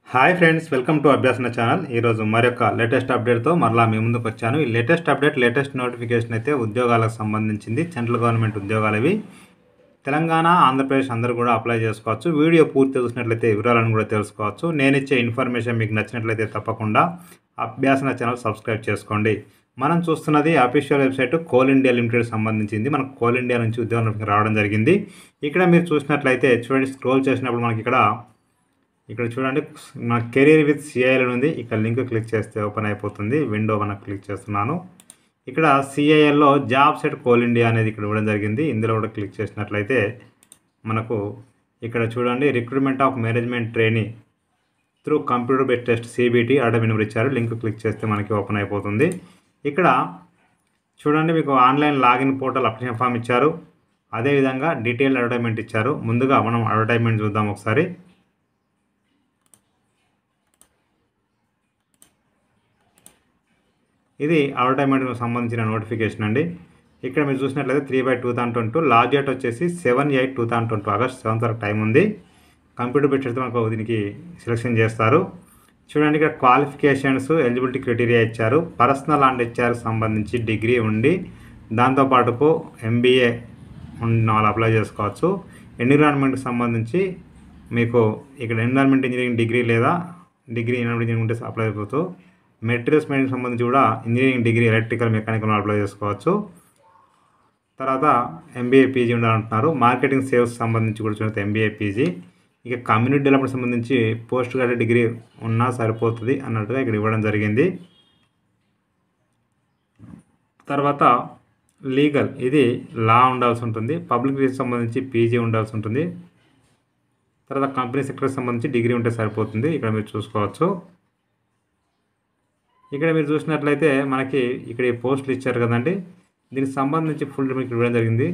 hi friends welcome to Abhyasana channel ఈరోజు మరొక latest అప్డేట్తో మరలా మీ ముందుకు వచ్చాను ఈ లేటెస్ట్ అప్డేట్ లేటెస్ట్ నోటిఫికేషన్ అయితే ఉద్యోగాలకు సంబంధించింది సెంట్రల్ గవర్నమెంట్ ఉద్యోగాలు ఇవి తెలంగాణ ఆంధ్రప్రదేశ్ అందరూ కూడా అప్లై చేసుకోవచ్చు వీడియో పూర్తి చూసినట్లయితే వివరాలను కూడా తెలుసుకోవచ్చు నేను ఇచ్చే ఇన్ఫర్మేషన్ మీకు నచ్చినట్లయితే తప్పకుండా అభ్యాసన ఛానల్ సబ్స్క్రైబ్ చేసుకోండి మనం చూస్తున్నది official website coal India limited సంబంధించింది మనకు కోల్ ఇండియా నుంచి ఉద్యోగం నోటిఫికేషన్ రావడం జరిగింది ఇక్కడ మీరు చూసినట్లయితే చూడండి స్క్రోల్ చేసినప్పుడు మనకి ఇక్కడ ఇక్కడ చూడండి మన కెరీర్ విత్ సిఐఎల్ ఉంది ఇక్కడ లింక్ క్లిక్ చేస్తే ఓపెన్ అయిపోతుంది విండో మనకు క్లిక్ చేస్తున్నాను ఇక్కడ సిఐఎల్లో జాబ్ సెట్ కోల్ ఇండియా అనేది ఇక్కడ ఇవ్వడం జరిగింది ఇందులో కూడా క్లిక్ చేసినట్లయితే మనకు ఇక్కడ చూడండి recruitment of management training through computer based test CBT అడమి నెంబర్ ఇచ్చారు లింక్ క్లిక్ చేస్తే మనకి ఓపెన్ అయిపోతుంది ఇక్కడ చూడండి మీకు online login portal application form ఇచ్చారు అదేవిధంగా డీటెయిల్ అడ్వర్టైజ్మెంట్ ఇచ్చారు ముందుగా మనం అడ్వర్టైజ్మెంట్ చూద్దాం ఒకసారి ఇది అడ్వర్టైజ్మెంట్కి సంబంధించిన నోటిఫికేషన్ అండి ఇక్కడ మీరు చూసినట్లయితే three by two thousand twenty last date వచ్చేసి seven eight two thousand twenty August seventh వరకు టైం ఉంది కంప్యూటర్ బేస్డ్ మనకు దీనికి సెలెక్షన్ చేస్తారు చూడండి ఇక్కడ క్వాలిఫికేషన్స్ ఎలిజిబిలిటీ క్రైటీరియా ఇచ్చారు పర్సనల్ అండ్ హెచ్ఆర్ సంబంధించి డిగ్రీ ఉండి దాంతోపాటుకు ఎంబీఏ ఉన్న వాళ్ళు అప్లై చేసుకోవచ్చు ఎన్విరాన్మెంట్కి సంబంధించి మీకు ఇక్కడ ఎన్విరాన్మెంట్ ఇంజనీరింగ్ డిగ్రీ లేదా డిగ్రీ ఎన్విరాన్మెంట్ ఇంజనీరింగ్ ఉంటే అప్లై అయిపోతూ మెటీరియల్స్ మేనేజ్మెంట్ సంబంధించి కూడా engineering degree electrical mechanical apply చేసుకోవచ్చు తర్వాత ఎంబీఏ పీజీ ఉండాలంటున్నారు మార్కెటింగ్ సేల్స్ సంబంధించి కూడా చూస్తే ఎంబీఏ పీజీ ఇక కమ్యూనిటీ డెవలప్మెంట్ సంబంధించి పోస్ట్ గ్రాడ్యుయేట్ డిగ్రీ ఉన్నా సరిపోతుంది అన్నట్టుగా ఇక్కడ ఇవ్వడం జరిగింది తర్వాత లీగల్ ఇది లా ఉండాల్సి ఉంటుంది పబ్లిక్ సంబంధించి పీజీ ఉండాల్సి ఉంటుంది తర్వాత కంపెనీ సెక్టర్కి సంబంధించి డిగ్రీ ఉంటే సరిపోతుంది ఇక్కడ మీరు చూసుకోవచ్చు ఇక్కడ మీరు చూసినట్లయితే మనకి ఇక్కడ ఈ పోస్టులు ఇచ్చారు కదండి దీనికి సంబంధించి ఫుల్ మీకు ఇవ్వడం జరిగింది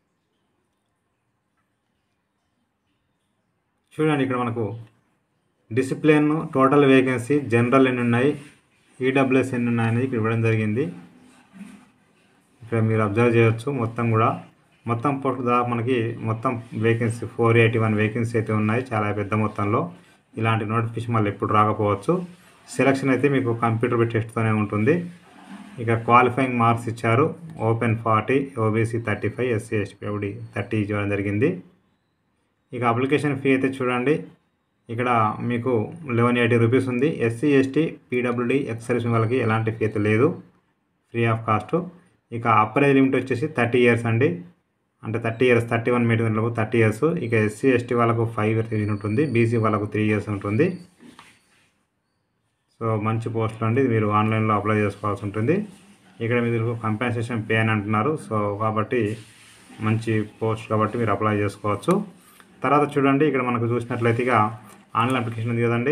చూడండి ఇక్కడ మనకు డిసిప్లిన్ టోటల్ వేకెన్సీ జనరల్ ఎన్ని ఉన్నాయి ఈడబ్ల్యూఎస్ ఎన్ని ఉన్నాయి అనేది ఇక్కడ ఇవ్వడం జరిగింది ఇక్కడ మీరు అబ్జర్వ్ చేయొచ్చు మొత్తం కూడా మొత్తం పోస్ట్ దాదాపు మనకి మొత్తం vacancy four eighty one vacancy అయితే ఉన్నాయి చాలా పెద్ద మొత్తంలో ఇలాంటి నోటిఫికేషన్ మళ్ళీ ఎప్పుడు రాకపోవచ్చు సెలక్షన్ అయితే మీకు కంప్యూటర్ టెస్ట్తోనే ఉంటుంది ఇక క్వాలిఫైయింగ్ మార్క్స్ ఇచ్చారు open forty OBC thirty five SC ST ఎవడి థర్టీ ఇవ్వడం జరిగింది ఇక అప్లికేషన్ ఫీ అయితే చూడండి ఇక్కడ మీకు లెవెన్ ఎయిటీ రూపీస్ ఉంది ఎస్సీ ఎస్టీ పీడబ్ల్యూడి ఎక్సర్వీస్ వాళ్ళకి ఎలాంటి ఫీ అయితే లేదు ఫ్రీ ఆఫ్ కాస్ట్ ఇక అప్పర్ ఏజ్ లిమిట్ వచ్చేసి థర్టీ ఇయర్స్ అండి అంటే thirty years thirty one meter thirty years ఇక ఎస్సీ ఎస్టీ వాళ్ళకు ఫైవ్ ఇయర్స్ ఉంటుంది బీసీ వాళ్ళకు త్రీ ఇయర్స్ ఉంటుంది సో మంచి పోస్టులు అండి ఇది మీరు ఆన్లైన్లో అప్లై చేసుకోవాల్సి ఉంటుంది ఇక్కడ మీరు కంపెన్సేషన్ పే అని అంటున్నారు సో కాబట్టి మంచి పోస్ట్ కాబట్టి మీరు అప్లై చేసుకోవచ్చు తర్వాత చూడండి ఇక్కడ మనకు చూసినట్లయితే ఇక ఆన్లైన్ అప్లికేషన్ ఉంది కదండి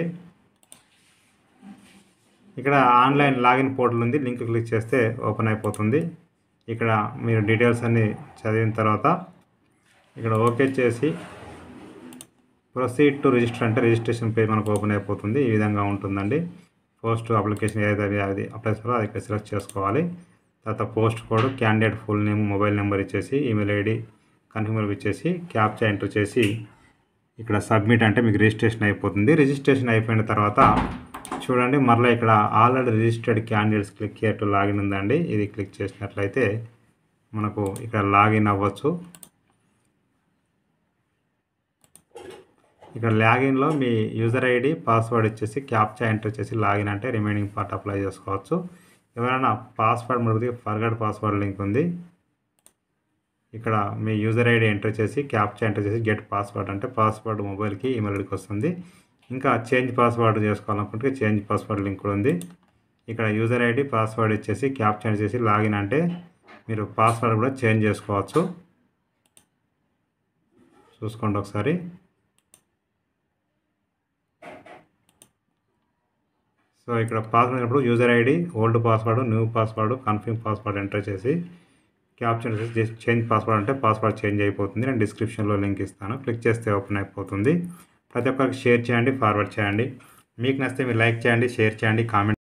ఇక్కడ ఆన్లైన్ లాగిన్ పోర్టల్ ఉంది లింక్ క్లిక్ చేస్తే ఓపెన్ అయిపోతుంది ఇక్కడ మీరు డీటెయిల్స్ అన్నీ చదివిన తర్వాత ఇక్కడ ఓకే చేసి ప్రొసీడ్ టు రిజిస్టర్ అంటే రిజిస్ట్రేషన్ పేజ్ మనకు ఓపెన్ అయిపోతుంది ఈ విధంగా ఉంటుందండి పోస్ట్ అప్లికేషన్ ఏదైతే అది అప్లై చేస్తారో అది ఇక్కడ సెలెక్ట్ చేసుకోవాలి తర్వాత post code candidate full name mobile number ఇచ్చేసి ఈమెయిల్ ఐడి కన్ఫ్యూమర్ ఇచ్చేసి క్యాప్చా ఎంటర్ చేసి ఇక్కడ సబ్మిట్ అంటే మీకు రిజిస్ట్రేషన్ అయిపోతుంది రిజిస్ట్రేషన్ అయిపోయిన తర్వాత చూడండి మరలా ఇక్కడ already registered candidates click to login ఉందండి ఇది క్లిక్ చేసినట్లయితే మనకు ఇక్కడ లాగిన్ అవ్వచ్చు ఇక్కడ లాగిన్లో మీ యూజర్ ఐడి పాస్వర్డ్ ఇచ్చేసి క్యాప్చా ఎంటర్ చేసి లాగిన్ అంటే రిమైనింగ్ పార్ట్ అప్లై చేసుకోవచ్చు ఎవరైనా పాస్వర్డ్ మరుగుతుంది ఫర్గడ్ పాస్వర్డ్ లింక్ ఉంది ఇక్కడ మీ యూజర్ ఐడి ఎంటర్ చేసి క్యాప్చా ఎంటర్ చేసి గెట్ పాస్వర్డ్ అంటే పాస్వర్డ్ మొబైల్కి ఈమెయిల్ ఐడికి వస్తుంది ఇంకా చేంజ్ పాస్వర్డ్ చేసుకోవాలనుకుంటే చేంజ్ పాస్వర్డ్ లింక్ కూడా ఉంది ఇక్కడ యూజర్ ఐడి పాస్వర్డ్ ఇచ్చేసి క్యాప్చా చేసి లాగిన్ అంటే మీరు పాస్వర్డ్ కూడా చేంజ్ చేసుకోవచ్చు చూసుకోండి ఒకసారి సో ఇక్కడ పాస్వర్డ్ అయినప్పుడు user ID old password new password confirm password enter చేసి క్యాప్చర్ చేసి చేంజ్ పాస్వర్డ్ అంటే పాస్వర్డ్ చేంజ్ అయిపోతుంది నేను డిస్క్రిప్షన్లో లింక్ ఇస్తాను క్లిక్ చేస్తే ఓపెన్ అయిపోతుంది ప్రతి ఒక్కరికి షేర్ చేయండి ఫార్వర్డ్ చేయండి మీకు నచ్చితే మీరు లైక్ చేయండి షేర్ చేయండి కామెంట్